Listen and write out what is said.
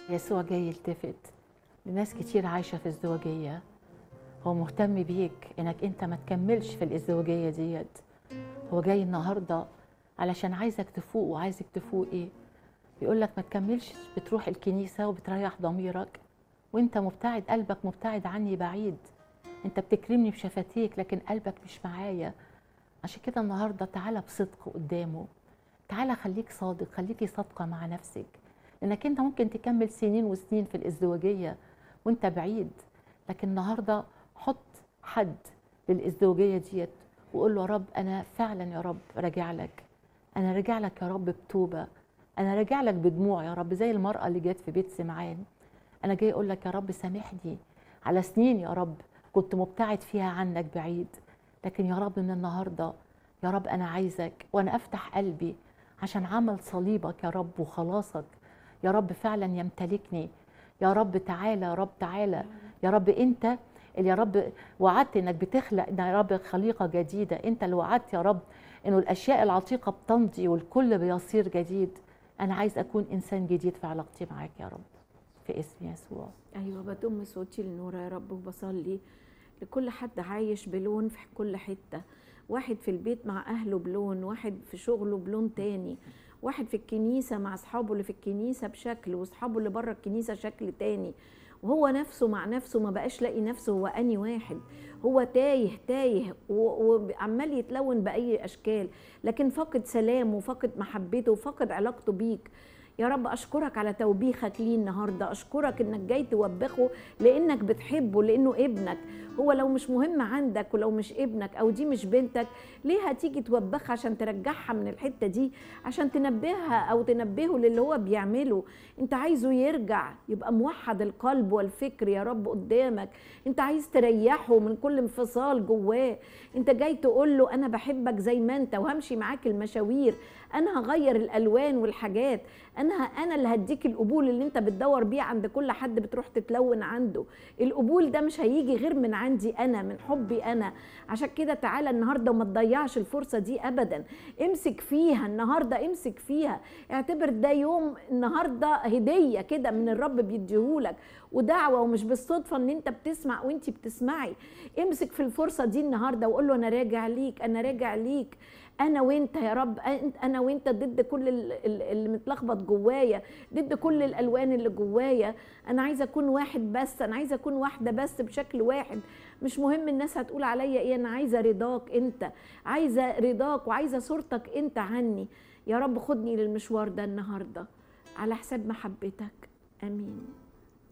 يسوع جاي يلتفت لناس كتير عايشة في ازدواجية هو مهتم بيك انك انت ما تكملش في الازدواجية ديت هو جاي النهاردة علشان عايزك تفوق وعايزك تفوقي بيقول لك ما تكملش بتروح الكنيسة وبتريح ضميرك وانت مبتعد قلبك مبتعد عني بعيد انت بتكرمني بشفتيك لكن قلبك مش معايا عشان كده النهارده تعالى بصدق قدامه تعالى خليك صادق خليكي صادقه مع نفسك لانك انت ممكن تكمل سنين وسنين في الازدواجيه وانت بعيد لكن النهارده حط حد للازدواجيه ديت وقول له يا رب انا فعلا يا رب راجع لك انا راجع لك يا رب بتوبه انا راجع لك بدموع يا رب زي المراه اللي جت في بيت سمعان انا جاي اقول لك يا رب سامحني على سنين يا رب كنت مبتعد فيها عنك بعيد لكن يا رب من النهارده يا رب انا عايزك وانا افتح قلبي عشان عمل صليبك يا رب وخلاصك يا رب فعلا يمتلكني يا رب تعالى يا رب تعالى يا رب انت اللي يا رب وعدت انك بتخلق يا رب خليقه جديده انت اللي وعدت يا رب انه الاشياء العتيقه بتمضي والكل بيصير جديد انا عايز اكون انسان جديد في علاقتي معاك يا رب في اسم يسوع ايوه بضم صوتي للنور يا رب وبصلي لكل حد عايش بلون في كل حته واحد في البيت مع اهله بلون واحد في شغله بلون تاني واحد في الكنيسه مع اصحابه اللي في الكنيسه بشكل واصحابه اللي بره الكنيسه شكل تاني وهو نفسه مع نفسه ما بقاش لاقي نفسه هو اني واحد هو تايه تايه وعمال يتلون باي اشكال لكن فقد سلامه وفقد محبته وفقد علاقته بيك يا رب اشكرك على توبيخك ليه النهارده اشكرك انك جاي توبخه لانك بتحبه لانه ابنك هو لو مش مهم عندك ولو مش ابنك او دي مش بنتك ليه هتيجي توبخها عشان ترجعها من الحته دي عشان تنبهها او تنبهه للي هو بيعمله انت عايزه يرجع يبقى موحد القلب والفكر يا رب قدامك انت عايز تريحه من كل انفصال جواه انت جاي تقول له انا بحبك زي ما انت وهمشي معاك المشاوير انا هغير الالوان والحاجات انا انا اللي هديك القبول اللي انت بتدور بيه عند كل حد بتروح تتلون عنده القبول ده مش هيجي غير من عندي انا من حبي انا عشان كده تعالى النهارده وما تضيعش الفرصه دي ابدا امسك فيها النهارده امسك فيها اعتبر ده يوم النهارده هديه كده من الرب بيديهولك ودعوه ومش بالصدفه ان انت بتسمع وانت بتسمعي امسك في الفرصه دي النهارده وقول له انا راجع ليك انا راجع ليك انا وانت يا رب انا وانت ضد كل اللي متلخبط جوايا ضد كل الالوان اللي جوايا انا عايزه اكون واحد بس انا عايزه اكون واحده بس بشكل واحد مش مهم الناس هتقول عليا ايه انا عايزه رضاك انت عايزه رضاك وعايزه صورتك انت عني يا رب خدني للمشوار ده النهارده على حساب محبتك امين